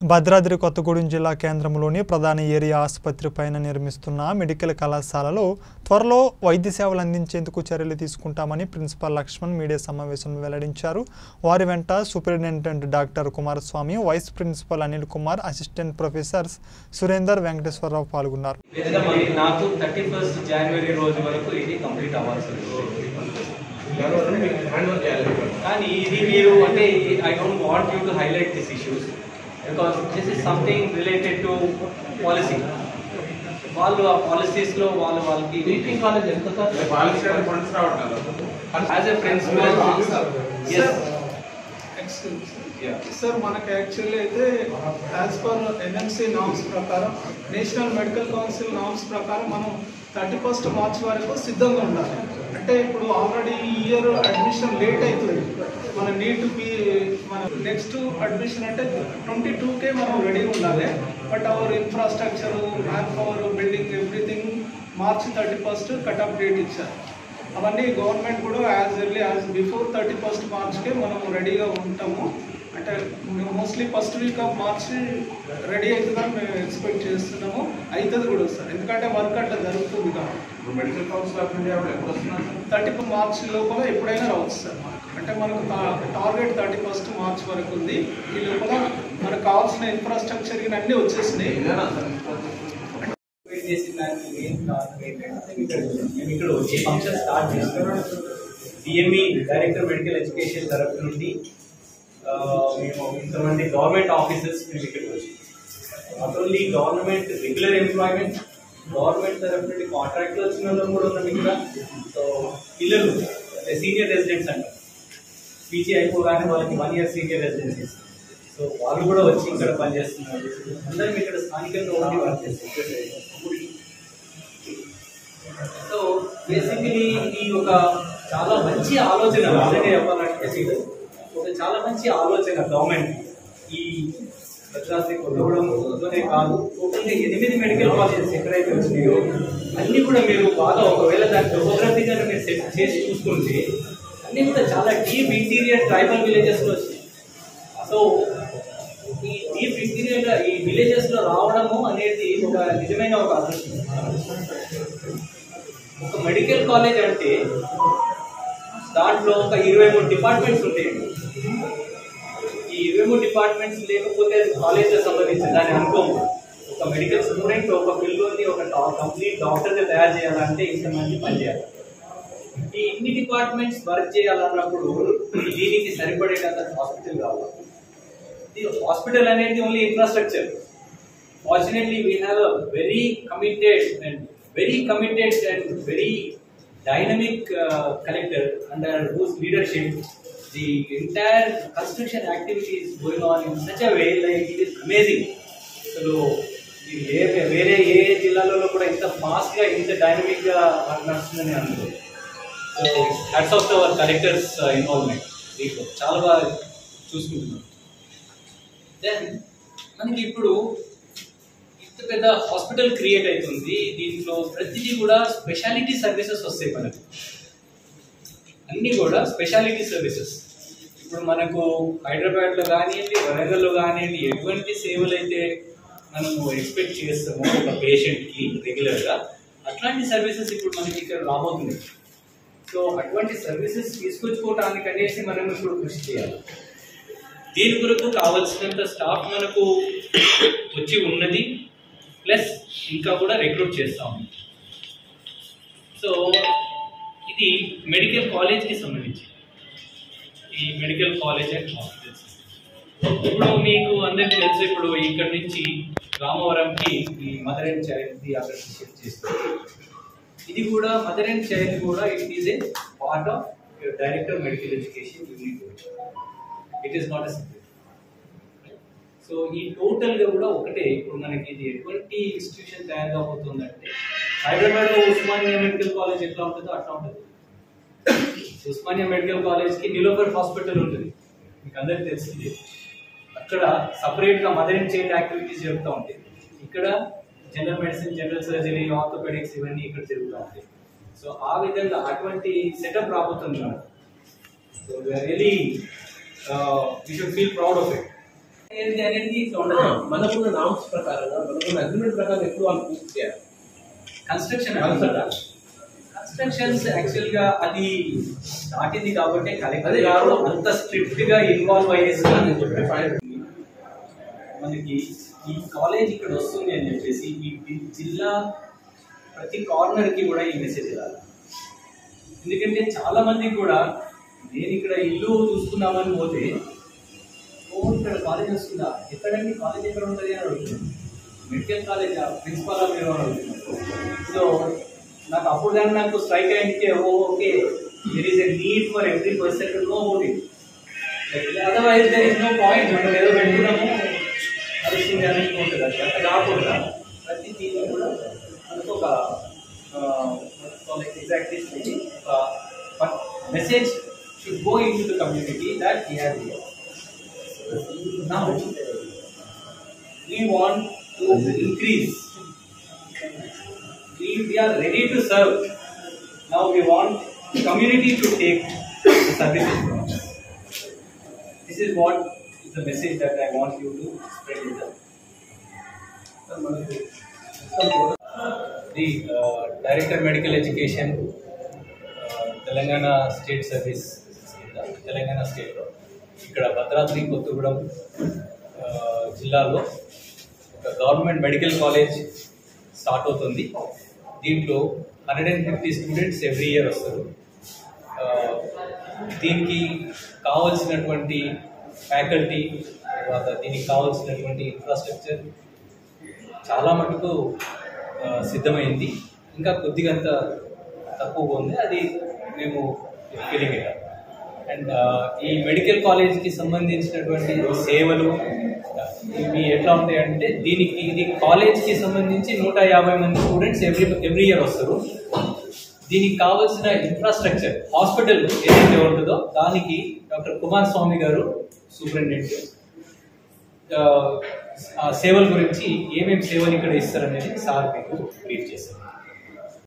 భద్రాద్రి కొత్తగూడెం జిల్లా కేంద్రంలోని ప్రధాన ఏరియా ఆసుపత్రి పైన నిర్మిస్తున్న మెడికల్ కళాశాలలో త్వరలో వైద్య సేవలు అందించేందుకు చర్యలు తీసుకుంటామని ప్రిన్సిపాల్ లక్ష్మణ్ మీడియా సమావేశంలో వెల్లడించారు వారి వెంట superintendent doctor Kumaraswamy vice principal Anil Kumar assistant professors Surender Venkateswararao పాల్గొన్నారు లేదా మరి నాకు థర్టీ ఫస్ట్ జనవరి రోజు వరకు ఇది కంప్లీట్ అవ్వాల్సి ఉంది కానీ ఇది మీరు అంటే I don't want you to highlight this issues because this is something related to policy వాళ్ళు ఆ పాలసీస్లో వాళ్ళు వాళ్ళకి మీటింగ్ కాలేజ్ ఎంత యాజ్ ఎ ప్రిన్సిపల్ సార్ మనకి యాక్చువల్లీ అయితే యాజ్ పర్ ఎన్ఎంసి నామ్స్ ప్రకారం నేషనల్ మెడికల్ కౌన్సిల్ నామ్స్ ప్రకారం మనం థర్టీ ఫస్ట్ మార్చ్ వరకు సిద్ధంగా ఉండాలి అంటే ఇప్పుడు ఆల్రెడీ ఈ ఇయర్ అడ్మిషన్ లేట్ అవుతుంది మన నీట్ పి మన నెక్స్ట్ అడ్మిషన్ అంటే ట్వంటీ టూకే మనం రెడీ ఉండాలి but our infrastructure man power building everything March thirty first cut off date ఇచ్చారు అవన్నీ గవర్నమెంట్ కూడా as early as before thirty first మార్చ్కే మనం రెడీగా ఉంటాము అంటే mostly first week of March ready అవుతుందని మేము ఎక్స్పెక్ట్ చేస్తున్నాము అవుతుంది కూడా సార్ ఎందుకంటే వర్క్ అట్లా జరుగుతుంది కాబట్టి మెడికల్ కౌన్సిల్ ఆఫ్ ఇండియా వాళ్ళు ఎప్పుడు వస్తున్నారు థర్టీ మార్చ్ లోపల ఎప్పుడైనా రావచ్చు సార్ మనకు అంటే మనకు టార్గెట్ థర్టీ ఫస్ట్ మార్చ్ వరకు ఉంది ఈ లోపల మనకు కావాల్సిన ఇన్ఫ్రాస్ట్రక్చర్ అన్నీ వచ్చేసినాయి ఇదేనా సార్ వెయిట్ చేసిన దానికి మెయిన్ కారణం ఏంటంటే ఇక్కడ మేము ఇక్కడ వచ్చి ఫంక్షన్ స్టార్ట్ చేస్తున్నాం డిఎంఈ డైరెక్టర్ మెడికల్ ఎడ్యుకేషన్ తరఫు నుండి ఆ, మేము ఇంతమంది గవర్నమెంట్ ఆఫీసర్స్ మేము ఇక్కడికి వచ్చి not only government regular employment government తరఫు నుండి కాంట్రాక్ట్ వచ్చిన వాళ్ళు కూడా ఉన్నాం ఇక్కడ సో పిల్లలు అంటే సీనియర్ రెసిడెంట్స్ అంటారు పీజీ అయిపోగానే వాళ్ళకి one year senior residencies so వాళ్ళు కూడా వచ్చి ఇక్కడ పనిచేస్తున్నారు అందరం ఇక్కడ స్థానికంగా ఉండి వర్క్ చేస్తారు సో బేసికలీ ఇది ఒక చాలా మంచి ఆలోచన నిజంగా చెప్పాలంటే ఇది ఒక చాలా మంచి ఆలోచన గవర్నమెంట్ ఈ భద్రాద్రి కొత్తగూడెంలోనే కాదు టోటల్గా ఎనిమిది మెడికల్ కాలేజెస్ ఎక్కడైతే వచ్చినాయో అన్ని కూడా మీరు బాగా ఒకవేళ దాని టోపోగ్రఫీగా మీరు సెట్ చేసి చూసుకుంటే అన్ని కూడా చాలా డీప్ ఇంటీరియర్ ట్రైబల్ విలేజెస్ లో వచ్చినాయి సో ఈ డీప్ ఇంటీరియర్ ఈ విలేజెస్ లో రావడము అనేది ఒక నిజమైన ఒక అదృష్టం ఒక మెడికల్ కాలేజ్ అంటే దాంట్లో ఒక ఇరవై మూడు డిపార్ట్మెంట్స్ ఉంటాయండి ఈ ఇరవై మూడు డిపార్ట్మెంట్స్ లేకపోతే అది కాలేజ్కి సంబంధించి దాన్ని అనుకోము ఒక మెడికల్ స్టూడెంట్ ఒక పిల్లల్ని ఒక కంప్లీట్ డాక్టర్గా తయారు చేయాలంటే ఇంతమంది పని చేయాలి ఈ ఇన్ని డిపార్ట్మెంట్స్ వర్క్ చేయాలన్నప్పుడు దీనికి సరిపడేటంత హాస్పిటల్ కావాలి ఈ హాస్పిటల్ అనేది only infrastructure fortunately we have a very committed and very committed and very dynamic collector under whose leadership the entire construction activities going on in such a way like it is amazing అసలు ఇది ఏ వేరే ఏ జిల్లాలలో కూడా ఇంత ఫాస్ట్గా ఇంత డైనమిక్గా నడుస్తుందని అనుకో so hats off our collector's involvement దీంట్లో చాలా బాగా చూసుకుంటున్నాం దెన్ మనకి ఇప్పుడు ఇంత పెద్ద హాస్పిటల్ క్రియేట్ అవుతుంది దీంట్లో ప్రతిదీ కూడా స్పెషాలిటీ సర్వీసెస్ వస్తాయి మనకు అన్నీ కూడా స్పెషాలిటీ సర్వీసెస్ ఇప్పుడు మనకు హైదరాబాద్లో కానివ్వండి వరంగల్లో కానివ్వండి ఎటువంటి సేవలు అయితే మనము ఎక్స్పెక్ట్ చేస్తామో ఒక పేషెంట్కి రెగ్యులర్గా అట్లాంటి సర్వీసెస్ ఇప్పుడు మనకి ఇక్కడ రాబోతున్నాయి సో అటువంటి సర్వీసెస్ తీసుకొచ్చుకోవటానికి అనేసి మనం ఇప్పుడు కృషి చేయాలి దీని కొరకు కావలసినంత స్టాఫ్ మనకు వచ్చి ఉన్నది ప్లస్ ఇంకా కూడా రిక్రూట్ చేస్తాం సో ఇది మెడికల్ కాలేజ్కి సంబంధించి ఈ మెడికల్ కాలేజ్ అండ్ హాస్పిటల్స్ ఇప్పుడు మీకు అందరికీ తెలుసు ఇప్పుడు ఇక్కడ నుంచి రామవరంకి ఈ మదర్ అండ్ చైల్డ్ది అక్కడ షిఫ్ట్ చేస్తారు ఇది కూడా మదర్ అండ్ చైల్డ్ కూడా it is a part of director medical education unit it is not a subject so ఈ టోటల్ గా కూడా ఒకటే ఇప్పుడు మనకి ఇది ఎటువంటి ఇన్స్టిట్యూషన్ తయారు కాబోతుందంటే హైదరాబాద్ లో ఉస్మానియా మెడికల్ కాలేజ్ ఎట్లా ఉంటుందో అట్లా ఉంటుంది ఉస్మానియా మెడికల్ కాలేజ్ కి నిలోఫర్ హాస్పిటల్ ఉంటుంది మీకు అందరికి తెలిసింది అక్కడ సపరేట్ గా మదర్ అండ్ చైల్డ్ యాక్టివిటీస్ జరుగుతూ ఉంటాయి ఇక్కడ general medicine general surgery orthopaedics ఇవన్నీ ఇక్కడ జరుగుతూ ఉంటాయి సో ఆ విధంగా అటువంటి సెటప్ రాబోతుంది మనకు so really we should feel proud of it ఏంటి అనేది ఇట్లా ఉండదు మనకున్న నామ్స్ ప్రకారంగా మనకున్న అగ్రిమెంట్ ప్రకారం ఎప్పుడు వాళ్ళు పూర్తి చేయాలి కన్స్ట్రక్షన్ Construction. కన్స్ట్రక్షన్స్ యాక్చువల్ గా అది దాటింది కాబట్టి కలెక్టర్ అదే గారు కాదు. అంత స్ట్రిక్ట్ గా ఇన్వాల్వ్ అయ్యేసి నేను చెప్పే పాయింట్ మనకి ఈ కాలేజ్ ఇక్కడ వస్తుంది అని చెప్పేసి ఈ ఈ జిల్లా ప్రతి కార్నర్ కి కూడా ఈ మెసేజ్ వెళ్ళాలి ఎందుకంటే చాలా మంది కూడా నేను ఇక్కడ ఇల్లు చూసుకుందామని పోతే ఓ ఇక్కడ కాలేజ్ వస్తుందా ఎక్కడండి కాలేజ్ ఎక్కడ ఉంటుంది అని అడుగుతున్నాను మెడికల్ కాలేజ్ ప్రిన్సిపాల్ మీరు అని అడుగుతున్నారు సో నాకు అప్పుడు కానీ నాకు స్ట్రైక్ అయింది oh okay there is a need for every person to know about it otherwise there is no point మనం ఏదో పెట్టుకున్నాము నడుస్తుంది అని ఉంటుంది అది అట్లా కాకుండా ప్రతి దీనిలో కూడా మనకు ఒక ఎగ్జాక్ట్లీ ఒక message should go in to the community that he has now we want to increase we, we are ready to serve now we want community to take the services from us this is what is the message that i want you to spread in the the uh, director medical education uh, Telangana state service Telangana స్టేట్లో ఇక్కడ భద్రాద్రి కొత్తగూడెం ఆ, జిల్లాలో ఒక government medical college start అవుతుంది దీంట్లో hundred and fifty students every year వస్తారు ఆ, దీనికి కావాల్సినటువంటి ఫ్యాకల్టీ తర్వాత దీనికి కావాల్సినటువంటి ఇన్ఫ్రాస్ట్రక్చర్ చాలా మటుకు ఆ, సిద్ధమైంది ఇంకా కొద్దిగంత తక్కువగా ఉంది అది మేము ఫీలింగ్ ఇట్ అండ్ ఈ మెడికల్ కాలేజ్కి సంబంధించినటువంటి సేవలు ఇవి ఎట్లా ఉంటాయంటే దీనికి ఇది కాలేజ్కి సంబంధించి నూట యాభై మంది స్టూడెంట్స్ ఎవ్రీ ఎవ్రీ ఇయర్ వస్తారు దీనికి కావాల్సిన ఇన్ఫ్రాస్ట్రక్చర్ హాస్పిటల్ ఏదైతే ఉంటుందో దానికి డాక్టర్ కుమార్ స్వామి గారు సూపరింటెండెంట్ ఆ సేవల గురించి ఏమేమి సేవలు ఇక్కడ ఇస్తారనేది సార్ మీకు బ్రీఫ్ చేశారు